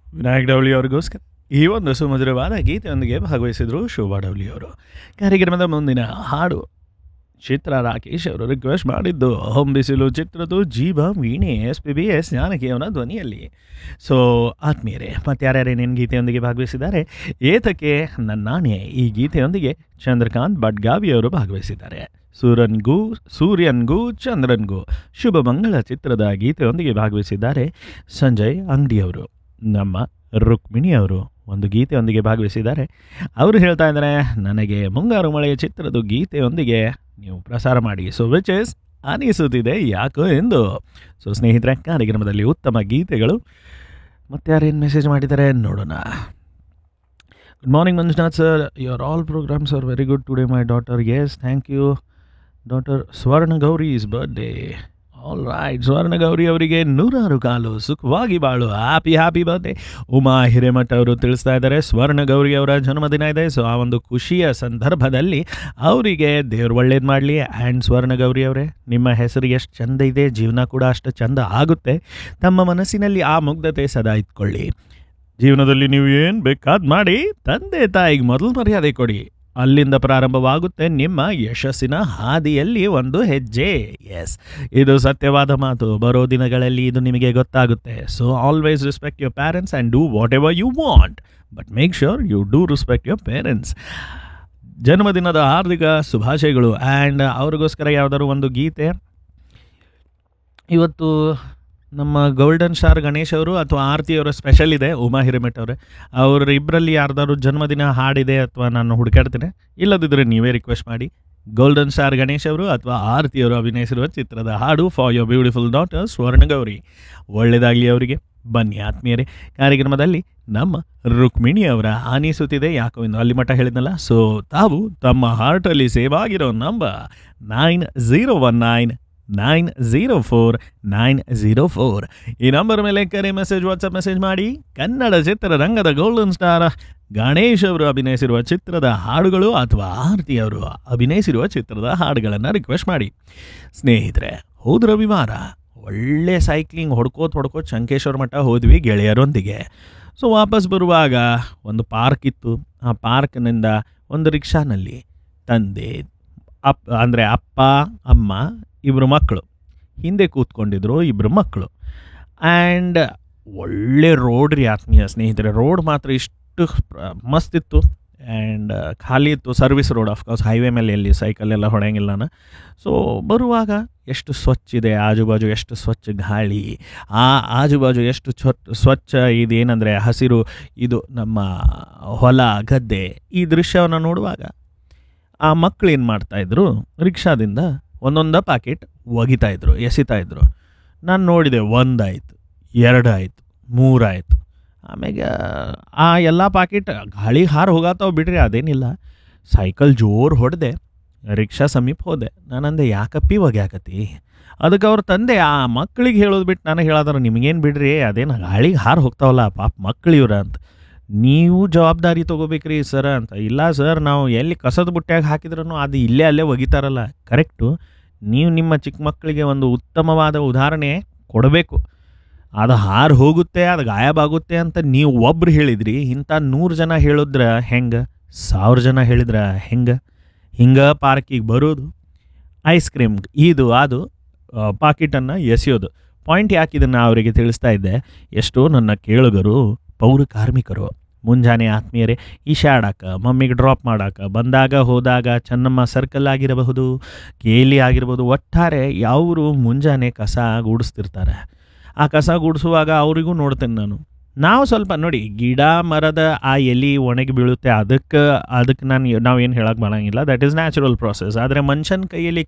ವಿನಾಯಕ್ ಡೌಲಿ ಅವ್ರಿಗೋಸ್ಕರ ಈ ಒಂದು ಸುಮಧುರವಾದ ಗೀತೆಯೊಂದಿಗೆ ಭಾಗವಹಿಸಿದರು ಶೋಭಾ ಡೌಲಿ ಅವರು ಕಾರ್ಯಕ್ರಮದ ಮುಂದಿನ ಹಾಡು ಚಿತ್ರ ರಾಕೇಶ್ ಅವರು ರಿಕ್ವೆಸ್ಟ್ ಮಾಡಿದ್ದು ಹೊಂಬಿಸಿಲು ಚಿತ್ರದ ಜೀವ ವೀಣೆ ಎಸ್ ಪಿ ಬಿ ಎಸ್ ಜಾನಕಿಯವರ ಧ್ವನಿಯಲ್ಲಿ ಸೊ ಆತ್ಮೀಯರೇ ಮತ್ತು ಯಾರ್ಯಾರೇನೇನು ಗೀತೆಯೊಂದಿಗೆ ಭಾಗವಹಿಸಿದ್ದಾರೆ ಏತಕ್ಕೆ ನನ್ನಾಣೆ ಈ ಗೀತೆಯೊಂದಿಗೆ ಚಂದ್ರಕಾಂತ್ ಬಡ್ಗಾವಿ ಅವರು ಭಾಗವಹಿಸಿದ್ದಾರೆ ಸೂರನ್ಗೂ ಸೂರ್ಯನ್ಗೂ ಚಂದ್ರನ್ಗೂ ಶುಭ ಮಂಗಳ ಚಿತ್ರದ ಗೀತೆಯೊಂದಿಗೆ ಭಾಗವಹಿಸಿದ್ದಾರೆ ಸಂಜಯ್ ಅಂಗಡಿಯವರು ನಮ್ಮ ರುಕ್ಮಿಣಿ ಅವರು ಒಂದು ಗೀತೆಯೊಂದಿಗೆ ಭಾಗವಹಿಸಿದ್ದಾರೆ ಅವರು ಹೇಳ್ತಾ ಇದ್ದಾರೆ ನನಗೆ ಮುಂಗಾರು ಮಳೆಯ ಚಿತ್ರದ ಗೀತೆಯೊಂದಿಗೆ ನೀವು ಪ್ರಸಾರ ಮಾಡಿ ಸೊ ವಿಚ್ ಇಸ್ ಅನಿಸುತ್ತಿದೆ ಯಾಕೋ ಎಂದು ಸೊ ಸ್ನೇಹಿತರೆ ಕಾರ್ಯಕ್ರಮದಲ್ಲಿ ಉತ್ತಮ ಗೀತೆಗಳು ಮತ್ತೆ ಯಾರೇನು ಮೆಸೇಜ್ ಮಾಡಿದ್ದಾರೆ ನೋಡೋಣ good morning Manjunath sir your all programmes are very good today my daughter yes thank you daughter Swarna Gauri is birthday all right Swarna Gauri ಅವರಿಗೆ ನೂರಾರು ಕಾಲು ಸುಖವಾಗಿ ಬಾಳು happy happy birthday Uma Hiremath ಅವರು ತಿಳಿಸ್ತಾ ಇದ್ದಾರೆ ಸ್ವರ್ಣ ಗೌರಿ ಅವರ ಜನ್ಮದಿನ ಇದೆ ಸೊ ಆ ಒಂದು ಖುಷಿಯ ಸಂದರ್ಭದಲ್ಲಿ ಅವರಿಗೆ ದೇವ್ರು ಒಳ್ಳೇದು ಮಾಡಲಿ ಆ್ಯಂಡ್ ಸ್ವರ್ಣ ಗೌರಿ ಅವರೇ ನಿಮ್ಮ ಹೆಸರು ಎಷ್ಟು ಚಂದ ಇದೆ ಜೀವನ ಕೂಡ ಅಷ್ಟು ಚಂದ ಆಗುತ್ತೆ ತಮ್ಮ ಮನಸ್ಸಿನಲ್ಲಿ ಆ ಮುಗ್ಧತೆ ಸದಾ ಇಟ್ಕೊಳ್ಳಿ ಜೀವನದಲ್ಲಿ ನೀವು ಏನು ಬೇಕಾದ್ ಮಾಡಿ ತಂದೆ ತಾಯಿಗೆ ಮೊದಲು ಮರ್ಯಾದೆ ಕೊಡಿ ಅಲ್ಲಿಂದ ಪ್ರಾರಂಭವಾಗುತ್ತೆ ನಿಮ್ಮ ಯಶಸ್ಸಿನ ಹಾದಿಯಲ್ಲಿ ಒಂದು ಹೆಜ್ಜೆ ಎಸ್ ಇದು ಸತ್ಯವಾದ ಮಾತು ಬರೋ ದಿನಗಳಲ್ಲಿ ಇದು ನಿಮಗೆ ಗೊತ್ತಾಗುತ್ತೆ so always respect your parents and do whatever you want but make sure you do respect your parents ಜನ್ಮದಿನದ ಹಾರ್ದಿಕ ಶುಭಾಶಯಗಳು ಆ್ಯಂಡ್ ಅವ್ರಿಗೋಸ್ಕರ ಯಾವುದಾದ್ರು ಒಂದು ಗೀತೆ ಇವತ್ತು ನಮ್ಮ ಗೋಲ್ಡನ್ ಸ್ಟಾರ್ ಗಣೇಶ್ ಅವರು ಅಥವಾ ಆರತಿ ಅವರ ಸ್ಪೆಷಲ್ ಇದೆ ಉಮಾ ಹಿರೇಮಠ್ ಅವರೇ ಅವ್ರ ಇಬ್ಬರಲ್ಲಿ ಯಾರ್ದಾದ್ರು ಜನ್ಮದಿನ ಹಾಡಿದೆ ಅಥವಾ ನಾನು ಹುಡುಕಾಡ್ತೇನೆ ಇಲ್ಲದಿದ್ದರೆ ನೀವೇ ರಿಕ್ವೆಸ್ಟ್ ಮಾಡಿ ಗೋಲ್ಡನ್ ಸ್ಟಾರ್ ಗಣೇಶ್ ಅವರು ಅಥವಾ ಆರತಿ ಅವರು ಅಭಿನಯಿಸಿರುವ ಚಿತ್ರದ ಹಾಡು for your beautiful daughter Swarnagauri ಒಳ್ಳೆಯದಾಗಲಿ ಅವರಿಗೆ ಬನ್ನಿ ಆತ್ಮೀಯರೇ ಕಾರ್ಯಕ್ರಮದಲ್ಲಿ ನಮ್ಮ ರುಕ್ಮಿಣಿ ಅವರ ಆನಿಸುತ್ತಿದೆ ಯಾಕೋ ಇನ್ನು ಅಲ್ಲಿ ಮಟ್ಟ ಹೇಳಿದ್ನಲ್ಲ ಸೊ ತಾವು ತಮ್ಮ ಹಾರ್ಟಲ್ಲಿ ಸೇವ್ ಆಗಿರೋ number nine zero one nine nine zero four nine zero four ಈ ನಂಬರ್ ಮೇಲೆ ಕರೆ ಮೆಸೇಜ್ ವಾಟ್ಸಪ್ ಮೆಸೇಜ್ ಮಾಡಿ ಕನ್ನಡ ಚಿತ್ರರಂಗದ ಗೋಲ್ಡನ್ ಸ್ಟಾರ್ ಗಣೇಶ್ ಅವರು ಅಭಿನಯಿಸಿರುವ ಚಿತ್ರದ ಹಾಡುಗಳು ಅಥವಾ ಆರತಿ ಅವರು ಅಭಿನಯಿಸಿರುವ ಚಿತ್ರದ ಹಾಡುಗಳನ್ನು ರಿಕ್ವೆಸ್ಟ್ ಮಾಡಿ ಸ್ನೇಹಿತರೆ ಹೋದ ರವಿವಾರ ಒಳ್ಳೆ ಸೈಕ್ಲಿಂಗ್ ಹೊಡ್ಕೋತ ಹೊಡ್ಕೋತ ಶಂಕೇಶ್ವರ ಮಠ ಹೋದ್ವಿ ಗೆಳೆಯರೊಂದಿಗೆ ಸೊ ವಾಪಸ್ ಬರುವಾಗ ಒಂದು ಪಾರ್ಕ್ ಇತ್ತು ಆ ಪಾರ್ಕ್ನಿಂದ ಒಂದು ರಿಕ್ಷಾನಲ್ಲಿ ತಂದೆ ಅಪ್ ಅಂದರೆ ಅಪ್ಪ ಅಮ್ಮ ಇಬ್ಬರು ಮಕ್ಕಳು ಹಿಂದೆ ಕೂತ್ಕೊಂಡಿದ್ರು ಇಬ್ಬರು ಮಕ್ಕಳು ಆ್ಯಂಡ್ ಒಳ್ಳೆ ರೋಡ್ ರೀ ಆತ್ಮೀಯ ಸ್ನೇಹಿತರೆ ರೋಡ್ ಮಾತ್ರ ಇಷ್ಟು ಪ್ರ- ಮಸ್ತ್ ಇತ್ತು ಆ್ಯಂಡ್ ಖಾಲಿ ಇತ್ತು ಸರ್ವಿಸ್ ರೋಡ್ ಆಫ್ಕೋರ್ಸ್ ಹೈವೇ ಮೇಲೆ ಎಲ್ಲಿ ಸೈಕಲ್ ಎಲ್ಲ ಹೊಡೆಯಂಗಿಲ್ಲ ಸೊ ಬರುವಾಗ ಎಷ್ಟು ಸ್ವಚ್ಛ ಇದೆ ಆಜುಬಾಜು ಎಷ್ಟು ಸ್ವಚ್ಛ ಗಾಳಿ ಆ ಆಜುಬಾಜು ಎಷ್ಟು ಸ್ವಚ್ಛ ಸ್ವಚ್ಛ ಇದೇನೆಂದರೆ ಹಸಿರು ಇದು ನಮ್ಮ ಹೊಲ ಗದ್ದೆ ಈ ದೃಶ್ಯವನ್ನು ನೋಡುವಾಗ ಆ ಮಕ್ಕಳು ಏನು ಮಾಡ್ತಾಯಿದ್ರು ರಿಕ್ಷಾದಿಂದ ಒಂದೊಂದ ಪ್ಯಾಕೆಟ್ ಒಗಿತಾ ಇದ್ರು ಎಸಿತಾ ಇದ್ರು ನಾನು ನೋಡಿದೆ ಒಂದಾಯಿತು ಎರಡು ಆಯಿತು ಮೂರಾಯಿತು ಆಮ್ಯಾಗ ಆ ಎಲ್ಲ ಪ್ಯಾಕೆಟ್ ಗಾಳಿ ಹಾರು ಹೋಗತ್ತಾವ ಬಿಡ್ರಿ ಅದೇನಿಲ್ಲ ಸೈಕಲ್ ಜೋರು ಹೊಡೆದೆ ರಿಕ್ಷಾ ಸಮೀಪ ಹೋದೆ ನಾನಂದೆ ಯಾಕಪ್ಪಿ ಒಗ್ಯಾಕತಿ ಅದಕ್ಕೆ ಅವ್ರ ತಂದೆ ಆ ಮಕ್ಕಳಿಗೆ ಹೇಳೋದು ಬಿಟ್ಟು ನನಗೆ ಹೇಳೋದ್ರ ನಿಮಗೇನು ಬಿಡ್ರಿ ಅದೇನು ಗಾಳಿಗೆ ಹಾರು ಹೋಗ್ತಾವಲ್ಲ ಪಾಪ ಮಕ್ಳು ಇವ್ರ ಅಂತ ನೀವು ಜವಾಬ್ದಾರಿ ತೊಗೋಬೇಕ್ರಿ ಸರ್ ಅಂತ ಇಲ್ಲ ಸರ್ ನಾವು ಎಲ್ಲಿ ಕಸದ ಬುಟ್ಟ್ಯಾಗ ಹಾಕಿದ್ರೂ ಅದು ಇಲ್ಲೇ ಅಲ್ಲೇ ಒಗಿತಾರಲ್ಲ ಕರೆಕ್ಟು ನೀವು ನಿಮ್ಮ ಚಿಕ್ಕ ಮಕ್ಕಳಿಗೆ ಒಂದು ಉತ್ತಮವಾದ ಉದಾಹರಣೆ ಕೊಡಬೇಕು ಅದು ಹಾರು ಹೋಗುತ್ತೆ ಅದು ಗಾಯಬಾಗುತ್ತೆ ಅಂತ ನೀವು ಒಬ್ರು ಹೇಳಿದ್ರಿ ಇಂಥ ನೂರು ಜನ ಹೇಳಿದ್ರ ಹೆಂಗೆ ಸಾವಿರ ಜನ ಹೇಳಿದ್ರ ಹೆಂಗೆ ಹಿಂಗೆ ಪಾರ್ಕಿಗೆ ಬರೋದು ಐಸ್ ಕ್ರೀಮ್ ಇದು ಅದು ಪಾಕಿಟನ್ನು ಎಸೆಯೋದು ಪಾಯಿಂಟ್ ಯಾಕೆ ಇದನ್ನು ಅವರಿಗೆ ತಿಳಿಸ್ತಾ ಇದ್ದೆ ಎಷ್ಟೋ ನನ್ನ ಕೇಳುಗರು ಪೌರ ಕಾರ್ಮಿಕರು ಮುಂಜಾನೆ ಆತ್ಮೀಯರೇ ಈಶಾಡಕ್ಕೆ ಮಮ್ಮಿಗೆ ಡ್ರಾಪ್ ಮಾಡಕ್ಕೆ ಬಂದಾಗ ಹೋದಾಗ ಚೆನ್ನಮ್ಮ ಸರ್ಕಲ್ ಆಗಿರಬಹುದು ಕೇಲಿ ಆಗಿರ್ಬೋದು ಒಟ್ಟಾರೆ ಯಾವರು ಮುಂಜಾನೆ ಕಸ ಗುಡಿಸ್ತಿರ್ತಾರೆ ಆ ಕಸ ಗುಡಿಸುವಾಗ ಅವರಿಗೂ ನೋಡ್ತೇನೆ ನಾನು ನಾವು ಸ್ವಲ್ಪ ನೋಡಿ ಗಿಡ ಮರದ ಆ ಎಲೆ ಒಣಗಿ ಬೀಳುತ್ತೆ ಅದಕ್ಕೆ ಅದಕ್ಕೆ ನಾನು ನಾವು ಏನು ಹೇಳಕ್ಕೆ ಬರೋಂಗಿಲ್ಲ ದಟ್ ಈಸ್ ನ್ಯಾಚುರಲ್ ಪ್ರಾಸೆಸ್ ಆದರೆ ಮನುಷ್ಯನ ಕೈಯಲ್ಲಿ